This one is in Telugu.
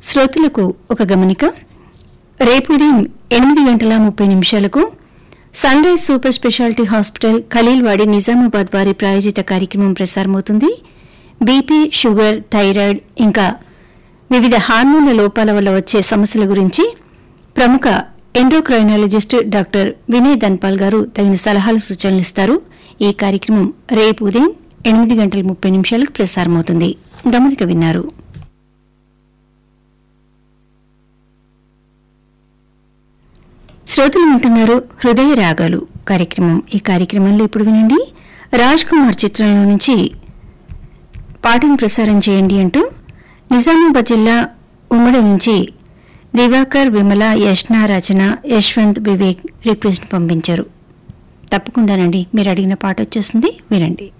శ్రోతలకు ఒక గమనిక రేపు ఉదయం ఎనిమిది గంటల ముప్పై నిమిషాలకు sunrise super speciality hospital Khaleelwadi Nizamabad వారి ప్రాయోజిత కార్యక్రమం ప్రసారమవుతుంది బీపీ షుగర్ థైరాయిడ్ ఇంకా వివిధ హార్మోన్ల లోపాల వల్ల వచ్చే సమస్యల గురించి ప్రముఖ ఎండోక్రైనాలజిస్ట్ డాక్టర్ వినయ్ ధన్పాల్ గారు తగిన సలహాలు సూచనలు ఇస్తారు ఈ కార్యక్రమం రేపు ఉదయం ఎనిమిది గంటల ముప్పై నిమిషాలకు ప్రసారమవుతుంది గమనిక విన్నారు శ్రోతలు వింటున్నారు హృదయ రాగాలు కార్యక్రమం ఈ కార్యక్రమంలో ఇప్పుడు వినండి రాజ్ కుమార్ చిత్రంలో నుంచి పాటను ప్రసారం చేయండి అంటూ నిజామాబాద్ జిల్లా ఉమ్మడి నుంచి దివాకర్ విమల యష్నా రచన యశ్వంత్ వివేక్ రిక్వెస్ట్ పంపించారు తప్పకుండానండి మీరు అడిగిన పాట వచ్చేస్తుంది వినండి